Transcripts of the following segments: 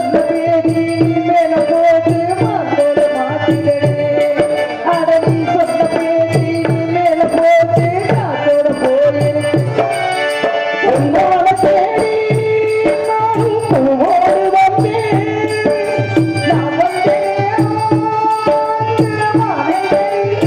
சொன்ன பேதி மேல போட்டு மாத்தோட மாத்திடனே அட நீ சொன்ன பேதி மேல போட்டு காத்தோட போயிருக்கு உன்னோட தேடி நானும் பூவோடு வந்தேன் நான் வந்தேன் மனதிலே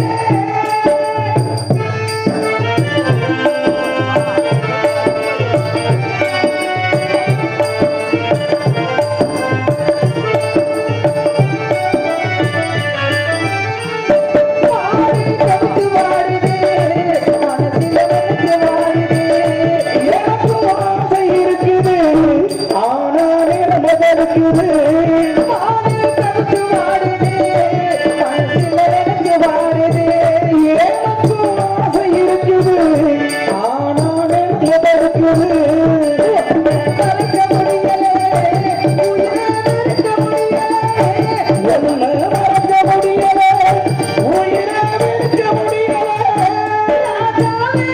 வாடி கவித்து வாடுதே மனசில எனக்கு வாடுதே எனக்கு ஆசை இருக்குது ஆனா நேரம் இருக்குது வாடி கவித்து வாடுதே மனசில எனக்கு வாடுதே எனக்கு ஆசை இருக்குது ஆனா நேரம் இருக்குது மறைக்க முடியலே உயிரை மறைக்க முடியலே என்ன மறைக்க முடியலே உயிரை மறைக்க முடியலே ராஜாவே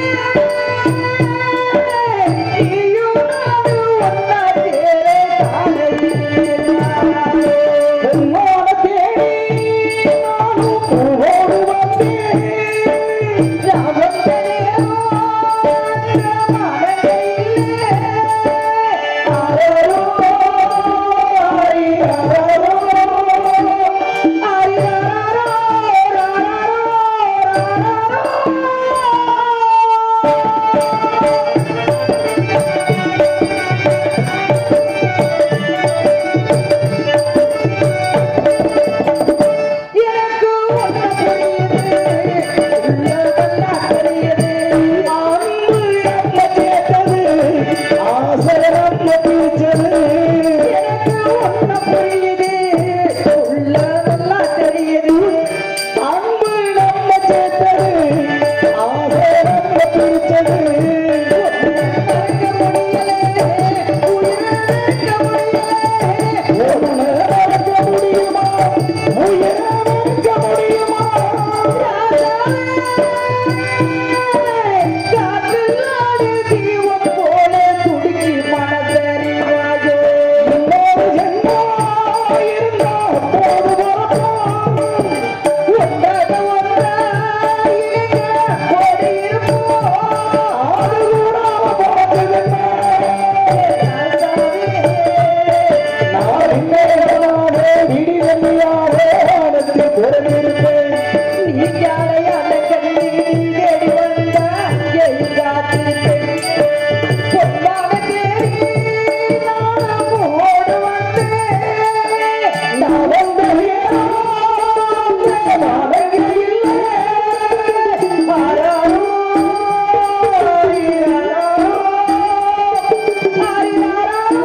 நீயும் நானும் ஒன்னா சேர காலையில் உன்னோட தேடி நானும் பூவோடு வந்தேன் நான் வந்தேன் மனதிலே அரோ எனக்கு ஒன்ன புரியுது உள்ளதெல்லாம் தெரியுது அன்பு நம்ம கேட்டது ஆசை நம்ம பிடிச்சது எனக்கு ஒன்ன புரியுது உள்ளதெல்லாம் தெரியுது அன்பு நம்ம கேட்டது ஆசை நம்ம பிடிச்சது மறக்க முடியலே உயிரை மறக்க முடியலே ஒன்று மறக்க முடியுமா உயிரை மறக்க முடியுமா காற்றிலாடு தீபம் போல துடிக்கி மனதறிவாயோ இன்னொரு ஜென்மம் இருந்தா போதும் ஒன்றாக ஒன்றாய் இணைந்த கோடி இருப்போம் அது கூட போகுதுன்னா நான் இங்கேயாவே விடிவெள்ளியாவே உனக்கு பிறந்திருப்பேன். நீ யாரையான கண்ணி தேடி வந்த அங்கே காத்திருப்பேன். பொன்னான தேடி நானும் ஓடு வந்தேன். நான் வந்த நேரம் நான் அங்கே இல்லை. ஆராரோ, ஆரிராரோ,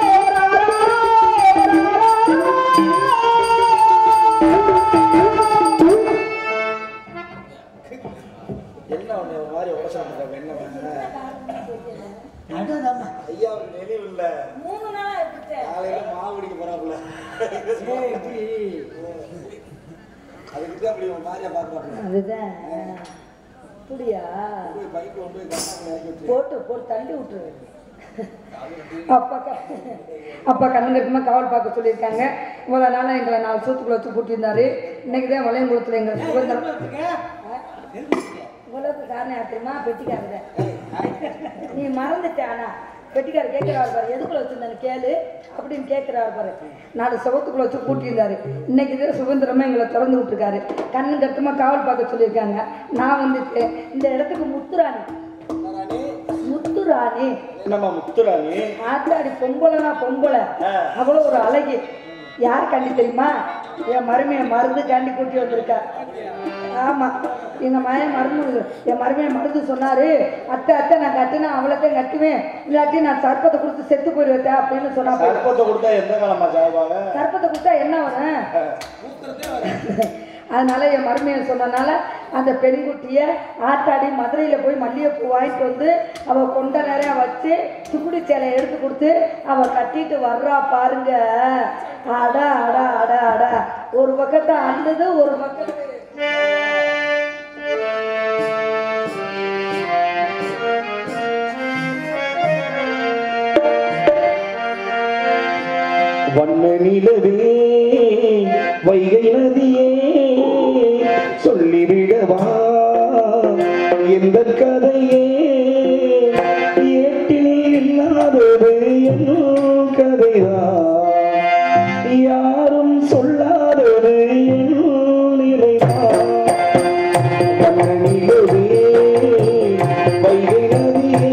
என்ன ஒண்ணு ஒரு மாதிரி உபசரம் என்ன பண்ண நடுதாம்மா ஐயா ஒரு நினைவு இல்ல மூணு நாளா இருக்குது காலையில மாவு குடிக்க போறாப்புல அதுக்கு தான் அப்படி ஒரு மாதிரியா பாக்குறாப்புல அதுதான் அப்படியா போய் பைக் கொண்டு போய் கண்ணாடி இறக்கி விட்டு போட்டு போட்டு தள்ளி விட்டுரு அப்பா க- அப்பா கண்ணுங்கட்டுமா காவல் பார்க்க சொல்லியிருக்காங்க முதல் நாள் எங்களை நாலு சூத்துக்குள்ள வச்சு பூட்டியிருந்தாரு இன்னைக்கு தான் வளையங்குளத்தில் எங்களை சுதந்திரம் இவ்வளவுக்கு காரணம் யார் தெரியுமா பெட்டிக்காரத நீ மறந்துட்ட ஆனா பெட்டிக்காரர் கேட்கிறாரு பாரு எதுக்குள்ள வச்சிருந்தானு கேளு அப்படின்னு கேட்கிறாரு பாரு நாலு சவத்துக்குள்ள வச்சு பூட்டியிருந்தாரு இன்னைக்கு தான் சுதந்திரமா எங்களை திறந்து விட்டுருக்காரு கண்ணு கட்டுமா காவல் பார்க்க சொல்லியிருக்காங்க நான் வந்துட்டு இந்த இடத்துக்கு முத்துராணி ராணி முத்துராணி என்னம்மா முத்துராணி ஆத்தாடி பொம்பளைனா பொம்பளை அவ்வளோ ஒரு அழகி யார் கண்டி தெரியுமா என் மருமையை மருந்து காண்டி கூட்டி வந்திருக்கா ஆமா எங்க மகன் மருந்து என் மருமையை மருந்து சொன்னாரு அத்தை அத்தை நான் கட்டினா அவளைத்தான் கட்டுவேன் இல்லாட்டி நான் சர்ப்பத்தை கொடுத்து செத்து போயிடுவேன் அப்படின்னு சொன்னா போதும். சர்ப்பத்தை கொடுத்தா எந்த காலமா சாவாங்க சர்ப்பத்தை கொடுத்தா என்ன வரும் அதனால என் மருமையை சொன்னனால அந்த பெண்குட்டிய ஆத்தாடி மதுரையில் போய் மல்லிகைப்பூ வாங்கிட்டு வந்து அவ கொண்ட நிறையா வச்சு சுக்குடி சேலை எடுத்து கொடுத்து அவ கட்டிட்டு வர்றா பாருங்க அடா அடா அடா அடா ஒரு பக்கத்தை அழுது ஒரு பக்கத்து வண்ண நிலவே வைகை நதியே சொல்லிவிடவா எந்த கதையே ஏட்டில் இல்லாதது என்னும் கதைதான் யாரும் சொல்லாதது என்னும் நிலைதான் கண்ணனிலவே வைகை நதியே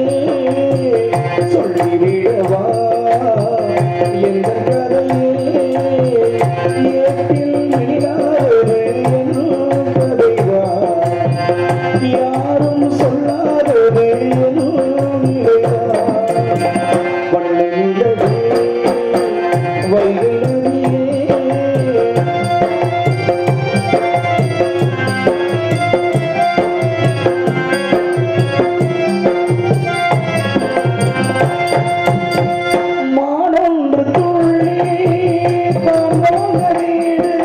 சொல்லிவிடவா எந்த கதையே ஏட்டில் இல்லாதது என்னும் கதைதான் யாரும் சொல்லாதது என்னும் நிலைதான் வண்ணனிலவே வைகை நதியே மானொன்று துள்ளி பரமோக வீடு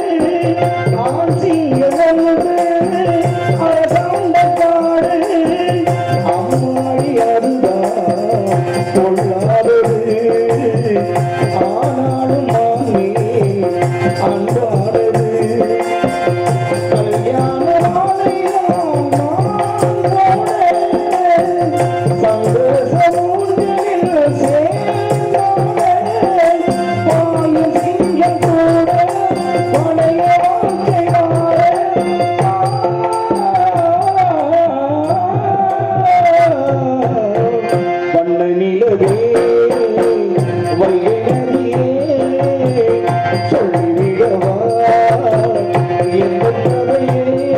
ஆசியவந்து அரசாண்ட காடு அம்மாடி அதுதான் கொள்ளாதது ஆனாலும் மாமி அன்பானது கல்யாண நாளையிலும் நான் போட சந்தோஷமூஞ்சலில் சேர்ந்தோட பாயும் சிங்கம் கூட பழைய வாழ்க்கை வாழ வண்ண நிலவே வைகை நதியே சொல்லிவிடவா எந்த கதையே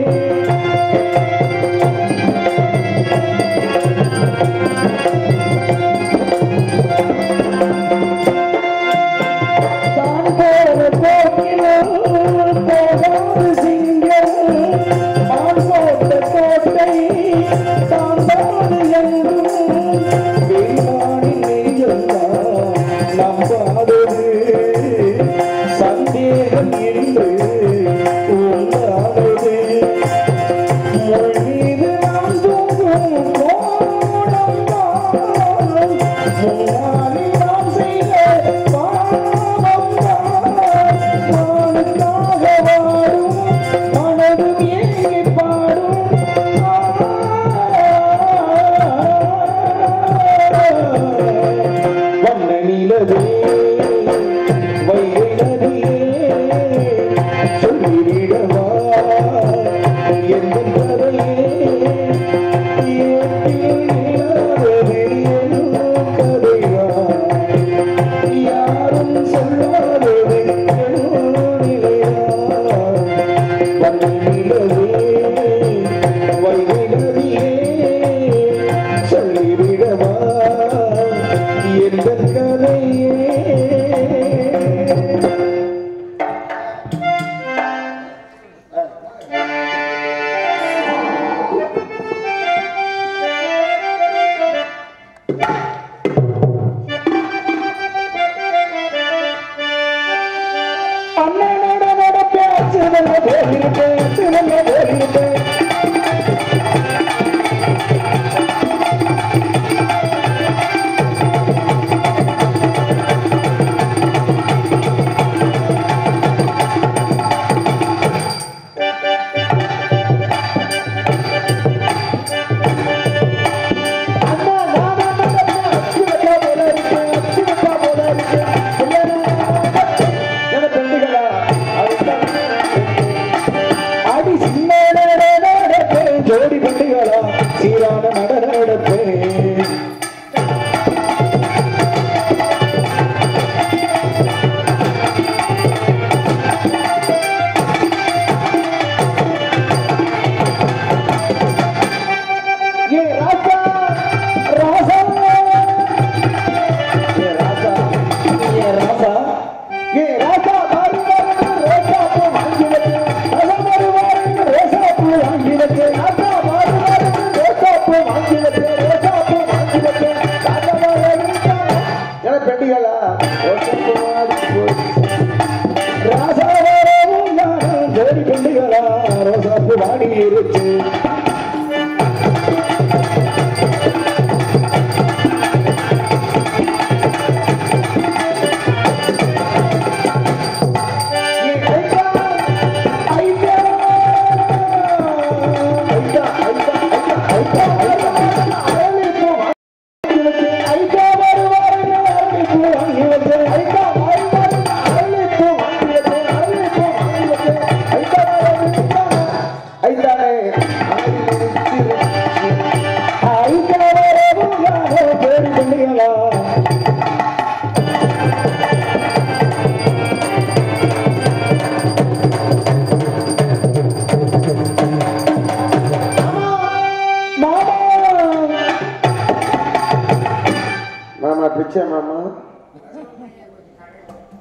தான் போன போக்கிலும் போகாது சிங்கம் தான் போட்ட கோட்டை தாண்டாது எங்கும் வீணானின் நெஞ்சம்தான் நம்பாதது சந்தேகம் இன்று உண்டானது முள் மீது நாம் தூங்கும் கோணம்தான் முன்னாடி நாம் செய்த பாவம்தான் மானுக்காக வாடும் மனதும் ஏங்கி பாடும் வண்ண நிலவே வைகை நதியே சொல்லிவிடவா எந்த கதையே ஏற்றில்லாதது என்னும் கதையா யாரும் சொல்லாதது என்னும் நிலையா வண்ண நிலவே வைகை நதியே சொல்லிவிடவா எந்த கதையே அண்ணனோட நட பேச்சு நல்ல போயிருப்பேன் நல்ல போயிருப்பேன் அண்ணா நான் அச்சுவட்டா போல இருக்கேன் அச்சுவட்டா போல இருக்கேன் என்ன பெண்களா அடி சின்ன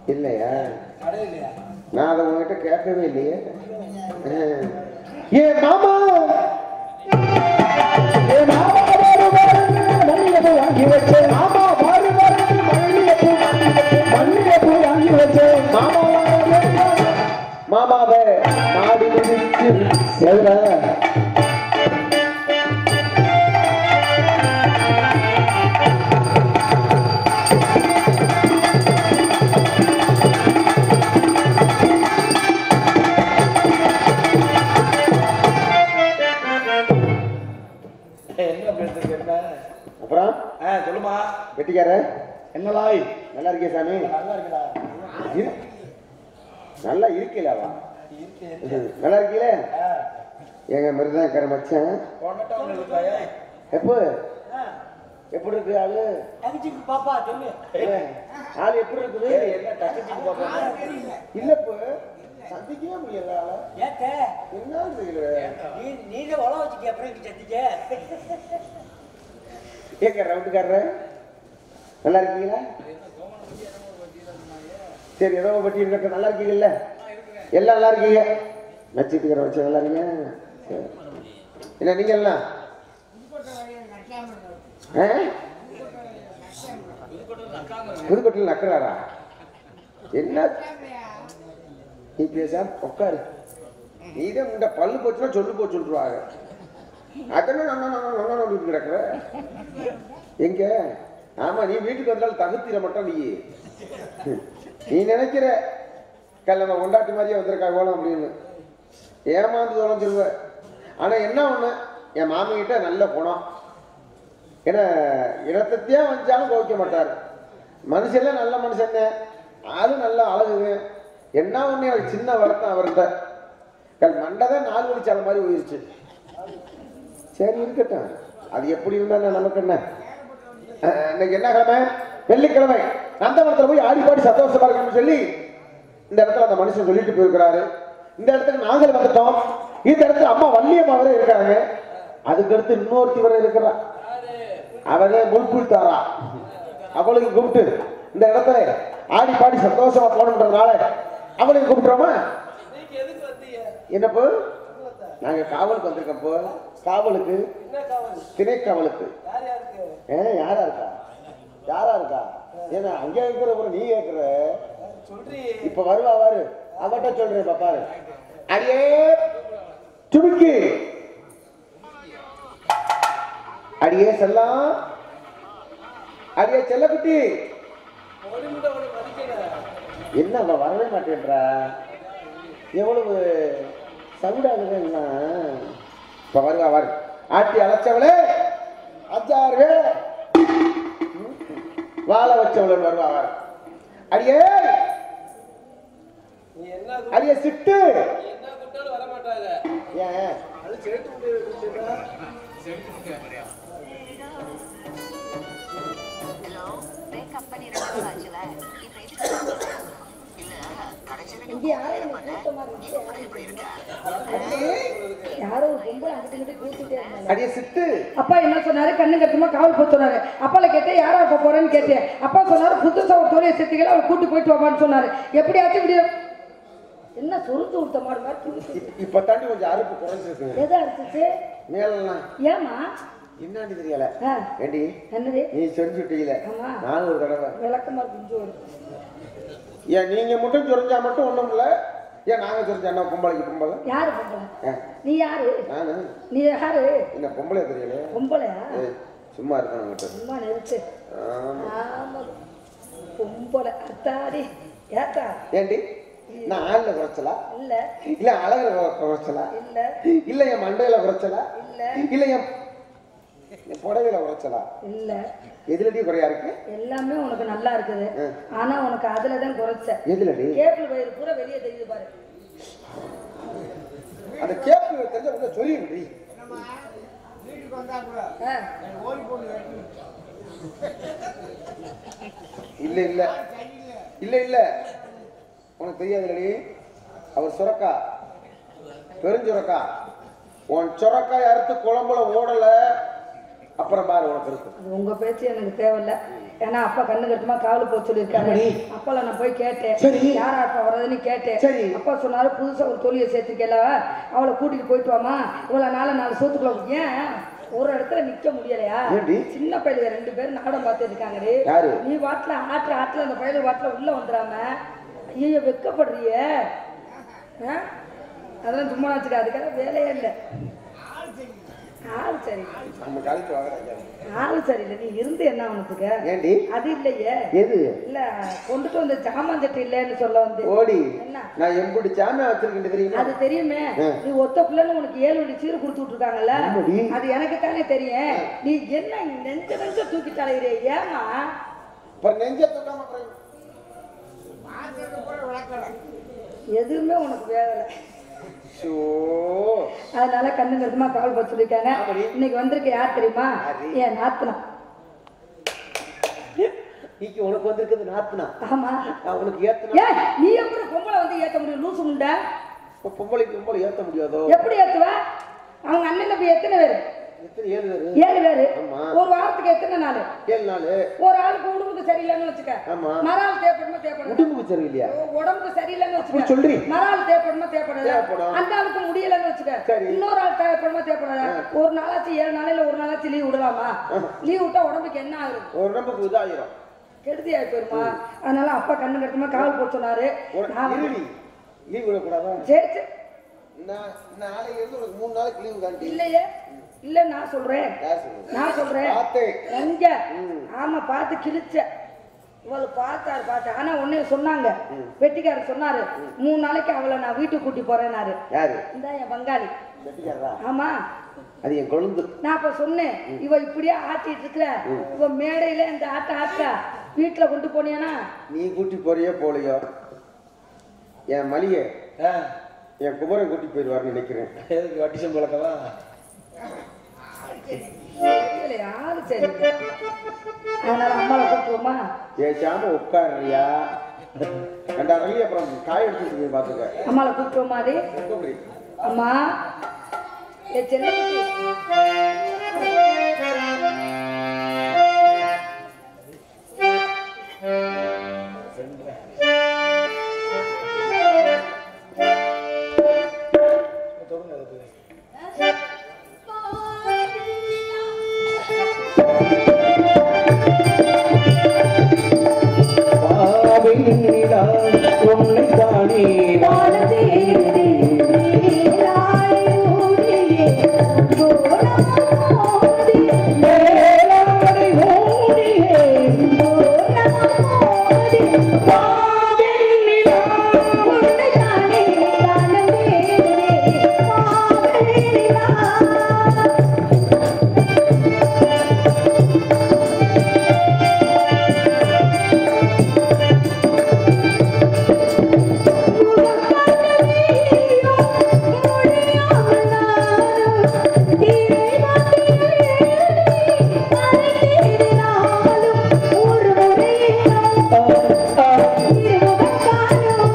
இல்லையா அடையிலையா நான் அதை உங்ககிட்ட கேட்கவே இல்லையே ஏ மாமா ஏ மாமா வாரு வாருன்னு மல்லிகைப்பூ வாங்கி வச்சேன் மாமா வாரு வாருன்னு மல்லிகைப்பூ வாங்கி வச்சேன் மல்லிகைப்பூ வாங்கி வச்சேன் மாமா வாரு மாமாவை மாடி முடிச்சு எதுல என்ன பேசுறது என்ன அப்புறம் ஆ சொல்லுமா வெட்டிக்கார என்னலாய் நல்லா இருக்கியா சாமி நல்லா இருக்குடா இரு. நல்லா இருக்கீங்களா இருக்கேன் நல்லா இருக்கீங்களே ஆ எங்க மருதான் கரை மச்சான் கொண்டட்டம் ஒன்று இருக்காயா எப்போ எப்படி இருக்கு ஆளு தங்கச்சிக்கு பாப்பா சொல்லு ஏய், ஆளு எப்படி இருக்குது ஏய், என்ன டக்குச்சிக்கு பாப்பா இல்ல இப்போ சந்திக்கவே முடியல ஆளை ஏத்த என்ன தெரியல நீ நீங்க உழ வச்சுட்டிய அப்புறம் இங்க சத்திக்க ஏங்க ரவுண்டுக்காரர் நல்லா இருக்கீங்களா சரி ஏதோ பட்டி இருக்க நல்லா இருக்கீங்கல்ல எல்லாம் நல்லா இருக்கீங்க நச்சுட்டுக்கிற வச்சு நல்லா இருக்கீங்க சரி. என்ன நீங்க எல்லாம் ஆ? புதுக்கோட்டையில் நக்கிறாரா என்ன நீ பேசாம உட்காரு நீ தான் இந்த பல்லு போச்சுன்னா சொல்லு போச்சு சொல்லிடுவாங்க அதெல்லாம் கிடக்குற எங்க ஆமா நீ வீட்டுக்கு வந்தாலும் தகுத்திர மட்டும் நீ நீ நினைக்கிற கல்யாணம் கொண்டாட்டி மாதிரியே வந்திருக்கா கோலம் அப்படின்னு ஏமாந்து தொலைஞ்சிருவ ஆனா என்ன ஒண்ணு என் மாமிகிட்ட நல்ல குணம் ஏன்னா இடத்தையே வந்தாலும் கோவிக்க மாட்டார் மனுஷன்ல நல்ல மனுஷன் ஆளு நல்ல அழகுங்க என்ன ஒண்ணு எனக்கு சின்ன வருத்தம் அவர்கிட்ட கல் மண்டதான் நாலு வழிச்சால மாதிரி போயிருச்சு சரி இருக்கட்டும் அது எப்படி இருந்தாலும் நமக்கு என்ன அஹ், இன்னைக்கு என்ன கிழமை வெள்ளிக்கிழமை நந்தவனத்துல போய் ஆடி பாடி சந்தோஷமா இருக்கணும்னு சொல்லி இந்த இடத்துல அந்த மனுஷன் சொல்லிட்டு போயிருக்கிறாரு இந்த இடத்துக்கு நாங்கள் வந்துட்டோம் இந்த இடத்துல அம்மா வள்ளியம்மா வரை இருக்காங்க அதுக்கடுத்து இன்னொருத்தி வரை இருக்கிறா அவரே முல்புல் தாரா அவளுக்கு கூப்பிட்டு இந்த இடத்துல ஆடி பாடி சந்தோஷமா போகணுன்றதுனால அவளுக்கு கூப்பிட்டுறோமா என்னப்போ நாங்க காவலுக்கு வந்திருக்கோம் இப்போ காவலுக்கு திணைக்காவலுக்கு ஏ யாரா இருக்கா யாரா இருக்கா ஏன்னா அங்க இருக்கிற ஒரு நீ கேட்கிற சொல்றி இப்ப வருவா வாரு அவட்ட சொல்றேன் பாப்பாரு அடியே துடுக்கி அடியே செல்லம் அடியே செல்லக்குட்டி ஒரு நிமிடம் ஒன்று மதிக்கல என்ன அவ வரவே மாட்டேன்றா எவ்வளவு சவுடாகுதுன்னா இப்ப வருவா வாரு ஆட்டி அழைச்சவளே அஞ்சாறு பேர் வாழ வச்சவளன் வருவா வாரு அடியே நீ என்ன கு- அடியே சிட்டு நீ என்ன கூப்பிட்டாலும் வர மாட்டாங்க ஏன் அது சேர்த்து விட்டு ஹலோ பிரேக்கப் பண்ணி ரெண்டு நாள் ஆச்சுல இப்ப எதுக்கு இல்ல கடைசியில நீ இங்க யாரோ எனக்கு கூட்டமா இருந்துச்சு. யாரோ ஒரு பொம்பளை அங்கிட்டு இங்கிட்டு கூட்டிட்டே இருந்தாங்க அடியே சிட்டு அப்பா என்ன சொன்னாரு கண்ணு கட்டுமா காவல் போக சொன்னாரு அப்பால கேட்டேன் யாரா இருக்க போறேன்னு கேட்டேன் அப்பா சொன்னாரு புதுசா ஒரு தொழிலை சேர்த்துக்கல அவர் கூட்டி போயிட்டு வாமான்னு சொன்னாரு எப்படியாச்சும் இப்படி என்ன சொருத்து கொடுத்த மாடு மாதிரி துடிச்சு. இப்ப- இப்ப தாண்டி கொஞ்சம் அறுப்பு குறைஞ்சிருக்கு எதை அடிச்சிச்சு மேலாம் ஏமா என்னாண்டி தெரியல ஆ, ஏண்டி என்னது நீ செஞ்சு விட்டீங்களே ஆமா. நானும் ஒரு தடவை விளக்கமா குஞ்சு வரும் ஏன் நீங்க மட்டும் சொரிஞ்சா மட்டும் ஒண்ணும் இல்ல ஏன் நாங்க சொரிஞ்சா என்ன பொம்பளைக்கு பொம்பளை யாரு பொம்பளை ஆ, நீ யாரு நானு நீ யாரு என்ன பொம்பளை தெரியல பொம்பளையா ஏய், சும்மா இருக்கணும் கிட்ட சும்மா நெரிச்சு ஆமா ஆமா பொம்பளை அத்தாடி ஏத்தா ஏண்டி நான் ஆள்ல குறைச்சலா இல்ல இல்ல அழகுல குறை- குறைச்சலா இல்ல இல்ல என் மண்டையில குறைச்சலா இல்ல இல்ல என் என் புடவையில குறைச்சலா இல்ல எதுலடி குறையா இருக்கு எல்லாமே உனக்கு நல்லா இருக்குது ஆ. ஆனா உனக்கு அதுலதான் குறைச்ச எதுலடி கேபிள் வயிறு பூரா வெளியே தெரியுது பாரு அந்த கேப்பு தெரிஞ்ச உள்ள சொல்லிடுடி ஆ. இல்ல இல்ல இல்ல இல்ல உனக்கு தெரியாதுலடி அவர் சுரக்கா பெருஞ்சுரக்கா உன் சுரக்காய் அறுத்து குழம்புல ஓடல அப்புறம் பாரு உனக்கு இருக்கு அது உங்க பேச்சு எனக்கு தேவையில்ல ஏன்னா அப்பா கண்ணு கட்டுமா காவல் போக சொல்லியிருக்காரு அப்படி? அப்பல நான் போய் கேட்டேன் சரி. யாரா அப்பா வர்றதுன்னு கேட்டேன் சரி. அப்பா சொன்னாரு புதுசா ஒரு தொழிலை சேர்த்துக்கல அவளை கூட்டிட்டு போயிட்டு வாமா இவ்வளவு நாள் நாலு சோத்துக்குள்ள ஏன் ஒரு இடத்துல நிக்க முடியலையா ஏன்டி? சின்ன பையலுங்க ரெண்டு பேரும் நாடம் பார்த்து இருக்காங்கடி யாரு? நீ வாட்டில ஆட்டுற ஆட்டுல அந்த பையலு வாட்டில உள்ள வந்துடாம ஐயோ வெக்கப்படுறிய ஆ? அதெல்லாம் சும்மா வச்சுக்க அதுக்காக வேலையே இல்லை ஆள் சரி நம்ம காலத்து வாங்குறாங்க ஆள் சரியில்லை நீ இருந்து என்ன உனக்கு ஏண்டி அது இல்லையே எது இல்ல கொண்டுட்டு வந்த சாமான் சட்டி இல்லைன்னு சொல்ல வந்து ஓடி என்ன நான் எம்புடி சாமியா வச்சிருக்கேன் தெரியுமா அது தெரியுமே ஆ. நீ ஒத்த பிள்ளைன்னு உனக்கு ஏழு வண்டி சீர் கொடுத்து விட்டுருக்காங்கல்ல ஆமாடி. அது எனக்கு தானே தெரியும் நீ என்ன நெஞ்ச நெஞ்ச தூக்கி தலையிறே ஏமா அப்புறம் நெஞ்ச தொட்டாம அப்புறம் எதுவுமே உனக்கு வேலை ஷோ அதனால கண்ணு கருத்துமா கால் போட்டு சொல்லியிருக்காங்க ஆமாடி. இன்னைக்கு வந்திருக்க யார் தெரியுமா யாரு? ஏன் நாத்தனா நீக்கு உனக்கு வந்திருக்குது நாத்துனா ஆமா நான் உனக்கு ஏத்தனா ஏன் நீ எப்படி பொம்பளை வந்து ஏத்த முடியும் லூசு முண்டை இப்ப பொம்பளைக்கு பொம்பளை ஏத்த முடியாதோ எப்படி ஏத்துவ அவங்க அண்ணன் தம்பி எத்தனை பேரு எத்தனை ஏழு பேரு ஏழு பேரு ஆமா. ஒரு வாரத்துக்கு எத்தனை நாள் ஏழு நாள் ஒரு ஆளுக்கு உடம்புக்கு சரியில்லைன்னு வச்சுக்க ஆமா. மறால் தேவைப்படுமா தேவைப்படும் உடம்புக்கு சரியில்லையா உடம்புக்கு சரியில்லைன்னு அப்படி வச்சுக்க சொல்றீ மறால் தேவைப்படுமா தேவைப்படாது தேவைப்படும். அந்த ஆளுக்கு முடியலன்னு வச்சுக்க சரி. இன்னொரு ஆள் தேவைப்படுமா தேவைப்படாது ஒரு நாளாச்சு ஏழு நாளையில ஒரு நாளாச்சு லீவ் விடலாமா லீவ் விட்டா உடம்புக்கு என்ன ஆகுது ஒரு உடம்புக்கு இதாயிரும் கெடுதி ஆகி போயிருமா அதனால அப்பா கண்ணு கட்டுமா காவல் போட்டு சொன்னாரு நான் வந்து- இருடி லீவ் விடக்கூடாதா சரி சரி. நான் நாளைக்கு இருந்து ஒரு மூணு நாளைக்கு லீவு காண்டி இல்லையே இல்ல நான் சொல்றேன் யார் சொல்றது? நான் சொல்றேன் பார்த்தேன். எங்க ஆமா பார்த்து கிழிச்ச இவளு பார்த்தாரு பார்த்து ஆனா உன்னைய சொன்னாங்க வெட்டிக்காரர் சொன்னாரு மூணு நாளைக்கு அவளை நான் வீட்டுக்கு கூட்டி போறேன்னாரு யாரு இந்த என் பங்காளி வெட்டிக்காரரா ஆமா அது என் கொழுந்து நான் அப்ப சொன்னேன் இவ இப்படியே ஆட்டிட்டு இருக்கிற இவ மேடையில இந்த ஆட்ட ஆட்டா வீட்டுல கொண்டு போனியானா நீ கூட்டி போறியோ போலையோ என் மளிகை ஆ, என் குமரன் கூட்டி போயிடுவார்னு நினைக்கிறேன் எதுக்கு வட்டி சம்பளக்கவா தெரியல, யாரு சரி அதனால அம்மாவை கூப்பிடுவோமா பேசாம உட்காருறியா ரெண்டா ரவி அப்புறம் காய எடுத்துட்டு பாத்துக்க அம்மாவை கூப்பிடுவோமா அது கூப்பிடு. அம்மா ஏ செல்ல தொடுங்க அதுக்கு ஒரு முறையே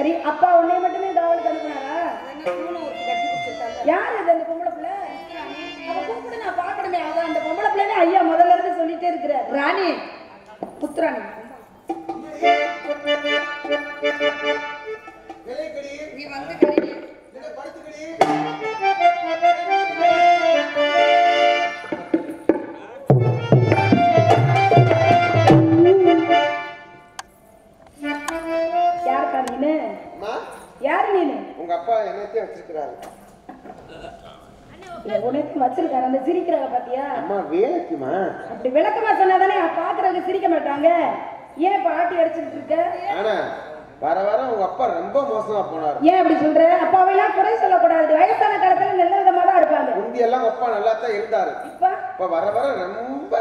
சரி அப்பா உன்னை மட்டுமே காவலுக்கு அனுப்புனாரா யார் இது அந்த பொம்பளை பிள்ளை அவ கூப்பிட்டு நான் பார்க்கணுமே அவ அந்த பொம்பளை பிள்ளைன்னு ஐயா முதல்ல இருந்து சொல்லிட்டே இருக்கிறார் ராணி புத்துராணி நீ வந்து கடி. யாருக்கா நீனு அம்மா யாரு நீனு உங்க அப்பா என்னத்தையும் வச்சிருக்கிறாரு உனக்கு வச்சிருக்காரு அந்த சிரிக்கிறாங்க பாத்தியா அம்மா வேலைக்குமா அப்படி விளக்கமா சொன்னாதானே பாக்குறவங்க சிரிக்க மாட்டாங்க ஏன் இப்ப ஆட்டி அடிச்சுட்டு இருக்க ஆனா வர வர உங்க அப்பா ரொம்ப மோசமா போனாரு ஏன் அப்படி சொல்ற அப்பாவையெல்லாம் குறை சொல்லக்கூடாது வயசான காலத்துல நல்ல விதமா தான் இருப்பாங்க முந்தி எல்லாம் உங்க அப்பா நல்லா தான் இருந்தாரு இப்ப இப்ப வர வர ரொம்ப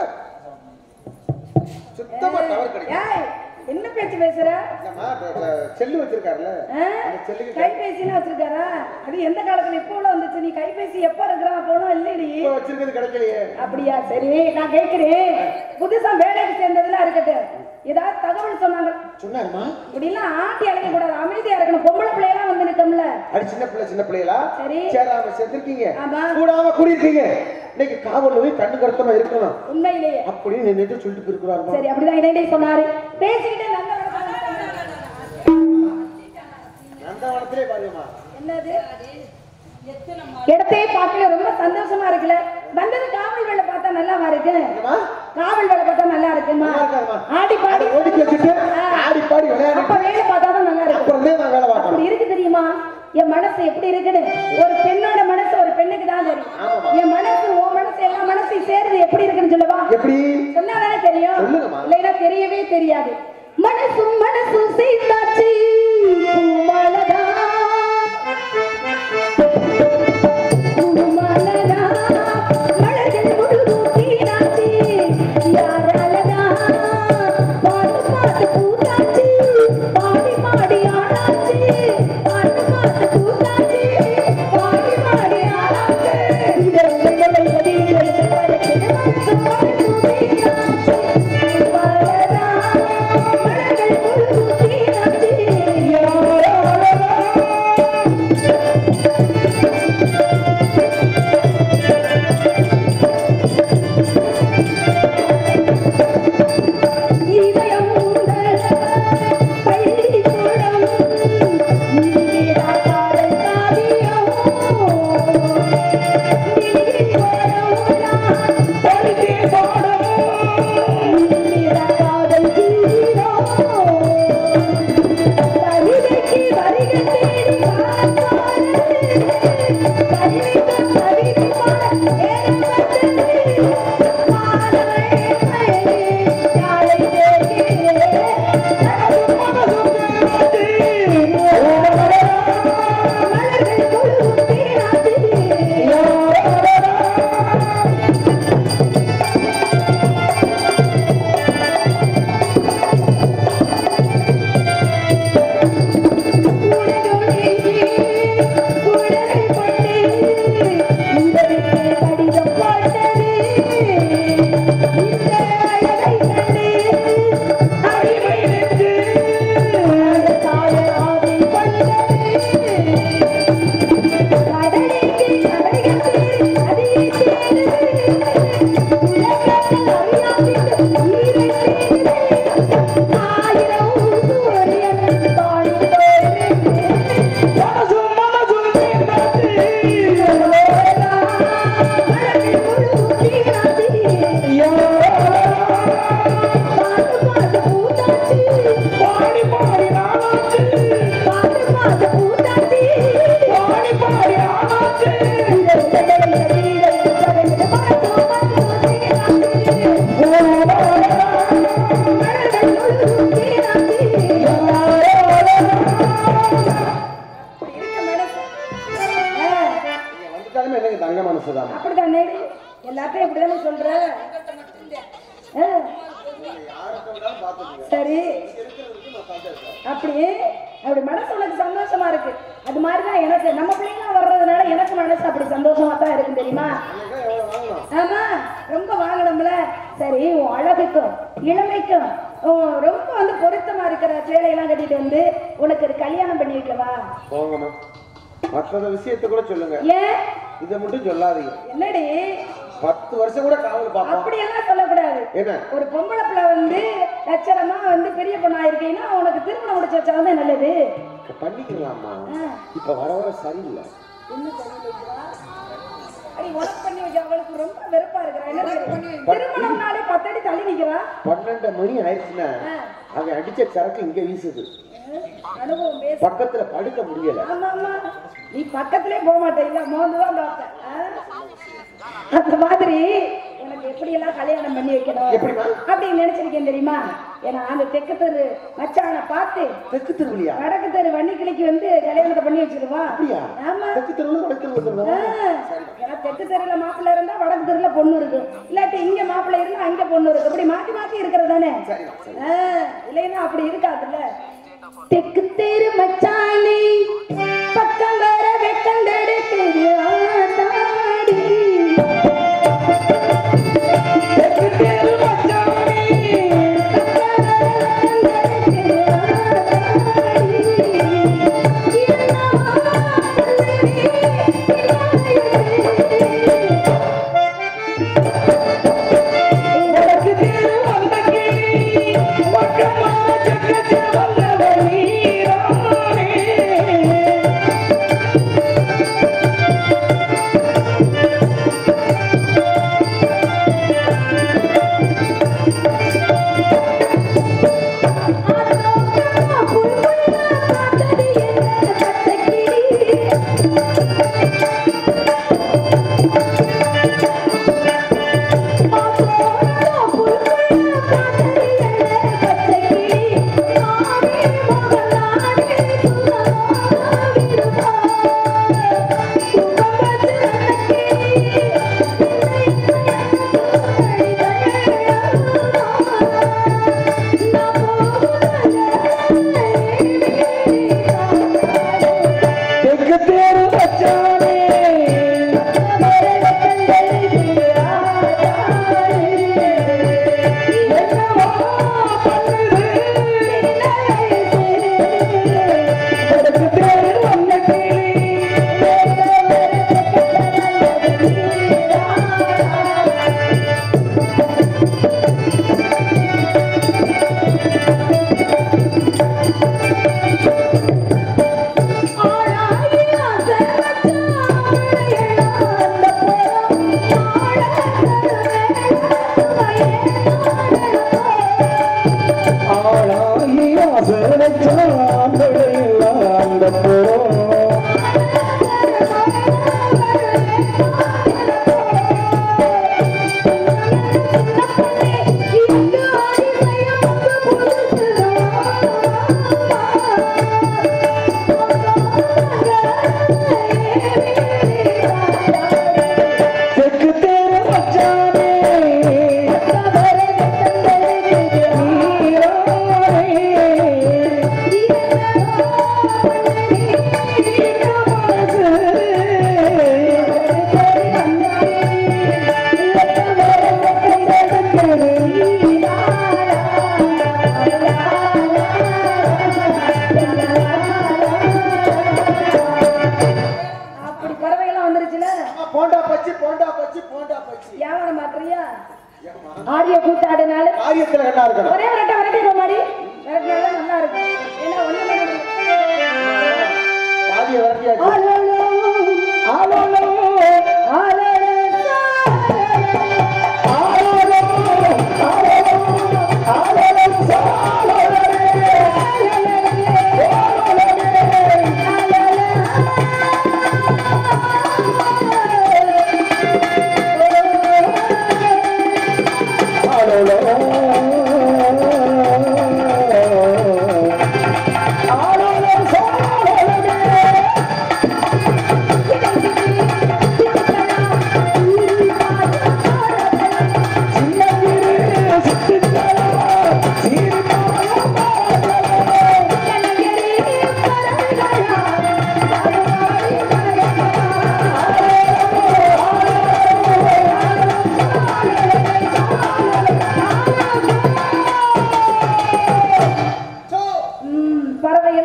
சுத்தமா டவர் கிடைக்கும் ஏய், என்ன பேச்சு பேசுற இல்லம்மா, ட- ட- செல்லு வச்சிருக்காருல்ல ஆ? அந்த செல்லுக்கு கைபேசின்னு வச்சிருக்காரா அது எந்த காலத்துல இப்ப உள்ள வந்துச்சு நீ கைபேசி எப்ப இருக்கிறா அப்போலாம் இல்லடி இப்ப வச்சிருக்கிறது கிடைக்கலையே அப்படியா சரி நான் கேட்கிறேன் புதுசா வேலைக்கு சேர்ந்ததுலாம் இருக்கட்டும் ஏதாவது தகவல் சொன்னாங்க சொன்னாருமா இப்படிலாம் ஆட்டி அழைக்க கூடாது அமைதியா இருக்கணும் பொம்பளை பிள்ளையெல்லாம் வந்து நிக்கம்ல அது சின்ன பிள்ளை சின்ன பிள்ளைகளா சரி. சேராம சேர்த்திருக்கீங்க ஆமா. கூடாம கூடியிருக்கீங்க இன்னைக்கு காவல்ல போய் கண்ணு கருத்தமா இருக்கணும் உண்மையிலேயே அப்படின்னு நின்னுட்டு சொல்லிட்டு போயிருக்கிறாருமா சரி அப்படிதான் இடையிடையே சொன்னாரு பேசிக்கிட்டே நல்ல வழக்கம் நந்தவனத்திலே பாருமா என்னது இடத்தையே பார்க்கல ரொம்ப சந்தோஷமா இருக்குல்ல வந்தது காவல் வேலை பார்த்தா நல்லாவா இருக்கு என்னம்மா காவல் வேலை பார்த்தா நல்லா இருக்குமா நல்லா இருக்காதும்மா. ஆடி பாடி அதை ஒதுக்கி வச்சுட்டு ஆடி பாடி விளையாடி அப்ப வேலை பார்த்தா தான் நல்லா இருக்கும் அப்புறம் தான் நான் வேலை பார்க்கணும் அப்படி இருக்கு தெரியுமா என் மனசு எப்படி இருக்குன்னு ஒரு பெண்ணோட மனசு ஒரு பெண்ணுக்கு தான் தெரியும் ஆமாம்மா. என் மனசு உன் மனசு எல்லா மனசையும் சேருது எப்படி இருக்குன்னு சொல்லவா எப்படி சொன்னாதானே தெரியும் சொல்லுங்கம்மா. இல்லைன்னா தெரியவே தெரியாது மனசும் மனசும் சேர்ந்தாச்சு பூமாலதா. பூமாலதா. மலர்கள் முழுதும் தீராச்சு. யாராலதா? பாட்டு பாட்டு பூத்தாச்சு. பாடி பாடி ஆடாச்சு. பாட்டு பாட்டு பூத்தாச்சு. பாடி பாடி ஆடாச்சு. இதழ் இதழ் இதழ் இதழ் மனசும் மனசும் சேர்ந்தாச்சு. பூமாலதா. மலர்கள் முழுதும் தீராச்சு. யாராலதா? இதயம் உங்கள் பள்ளிக்கூடம் நீரா காதல் காவியம் நீரில் வரோடா பொழுது போடும் நீரா காதல் தீரம் கவிதைக்கு வரிகள் தேடி பார்த்தாரு கவிதைக்கு கவிதை பாட நேரம் வந்தது மாணவனே நாளை கேட்கிறேன் மனதும் மனதும் மலர்கள் குழுவும் தீராது ஆயிரம் சூரியன் நீங்க வந்துட்டாலுமே எனக்கு தங்க மனசுதான் அப்படிதான் நேடி எல்லாத்தையும் இப்படிதானே சொல்ற ஆ, சரி அப்படியே அப்படி மனசு உனக்கு சந்தோஷமா இருக்கு அது மாதிரிதான் எனக்கு நம்ம பிள்ளைங்க வர்றதுனால எனக்கு மனசு அப்படி சந்தோஷமா தான் இருக்கு தெரியுமா ஆமா ரொம்ப வாங்கணும்ல சரி உன் அழகுக்கும் இளமைக்கும் உம், ரொம்ப வந்து பொருத்தமா இருக்கிற சேலையெல்லாம் கட்டிட்டு வந்து உனக்கு ஒரு கல்யாணம் பண்ணி வைக்கவா போங்கம்மா மற்ற விஷயத்தை கூட சொல்லுங்க ஏன் இதை மட்டும் சொல்லாதீங்க என்னடி பத்து வருஷம் கூட காவல் பார்ப்போம் அப்படியெல்லாம் சொல்லக்கூடாது என்ன ஒரு பொம்பளை பிள்ளை வந்து லட்சணமா வந்து பெரிய பொண்ணா இருக்கீங்கன்னா உனக்கு திருமணம் முடிச்சு வச்சா வந்து நல்லது இப்ப பண்ணிக்கலாமா ஆ. இப்ப வர வர சரியில்லை என்ன தெரியலைங்களா? அடி உனக்கு பண்ணி வச்ச அவளுக்கு ரொம்ப வெறுப்பா இருக்கிறா என்ன தெரியும்? திருமணம்னாலே பத்தடி தள்ளி நிக்கிறா பன்னெண்டு மணி ஆயிடுச்சுன்னா ஆ. அவன் அடிச்ச சரக்கு இங்க வீசுது அனுபவம் பேச பக்கத்துல படுக்க முடியல ஆமா ஆமா நீ பக்கத்திலே போக மாட்டேங்க மோந்துதான் பார்ப்பேன் ஆ? அந்த மாதிரி உனக்கு எப்படி எல்லாம் கல்யாணம் பண்ணி வைக்கணும் எப்படிம்மா? அப்படின்னு நினைச்சிருக்கேன் தெரியுமா ஏன்னா அந்த தெற்கு தெரு மச்சானை பார்த்து தெற்கு திருவிழியா வடக்கு தெரு வன்னிக்கிளிக்கு வந்து கல்யாணத்தை பண்ணி வச்சிருவா அப்படியா ஆமா தெற்கு தெருவில் வடக்கு தெருவில் ஆ, ஏன்னா தெற்கு தெருல மாப்பிள்ளை இருந்தா வடக்கு தெருல பொண்ணு இருக்கு இல்லாட்டி இங்க மாப்பிள்ளை இருந்தா அங்க பொண்ணு இருக்கு இப்படி மாத்தி மாத்தி இருக்கிறதானே ஆ, இல்லைன்னா அப்படி இருக்காதுல்ல தெற்கு தெரு மச்சானி பக்கம் வர வெக்கம் தடுக்குது ஆத்தாடி. தெற்கு தெரு மச்சானி, பக்கம் வர வெக்கம் தடுக்குது ஆத்தாடி. என்னவா உனக்கு தேரு வந்த கிளி, பக்கமா சக்கச்ச வந்தவ நீரானே. ஆத்தோட்டமா புல்புல்லா காத்தடி என்ன பச்சைக்கிளி. தெற்கு தேரு வச்சானே தெற்கு தேரு மச்சானே அப்படி பறவைகள்லாம் வந்துருச்சுல போண்டா பச்சி போண்டா பச்சி போண்டா பச்சி வியாபாரம் பாக்குறியா ஆடியோ கூத்தாடுனால காரியத்துல என்ன இருக்கணும் ஒரே விரட்ட விரட்டிடுவோம் மாடி விரட்டினால நல்லா இருக்கும் ஏன்னா ஒண்ணு பண்ண முடியாது. பாதிய வரட்டியாச்சு ஆலோலோ, ஆலோலோ, ஆலோலோ, ஆலோலோ, ஆலோலோ, ஆலோலோ, ஆலோலோ, ஆலோலோ.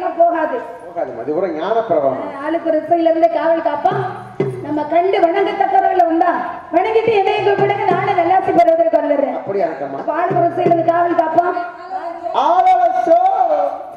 எல்லாம் போகாது போகாது மதிபுரம் ஞான பிரபலம் ஆளுக்கு ஒரு திசையில இருந்து காவல் காப்போம் நம்ம கண்டு வணங்கத்தக்கவர்கள் உண்டா வணங்கிட்டு என்னைய கூப்பிடுங்க நானும் நல்லாசி பெறுவதற்கு வந்துடுறேன் அப்படியா இருக்கம்மா அப்ப ஆளுக்கு ஒரு திசையில இருந்து காவல் காப்போம் ஆலோசோ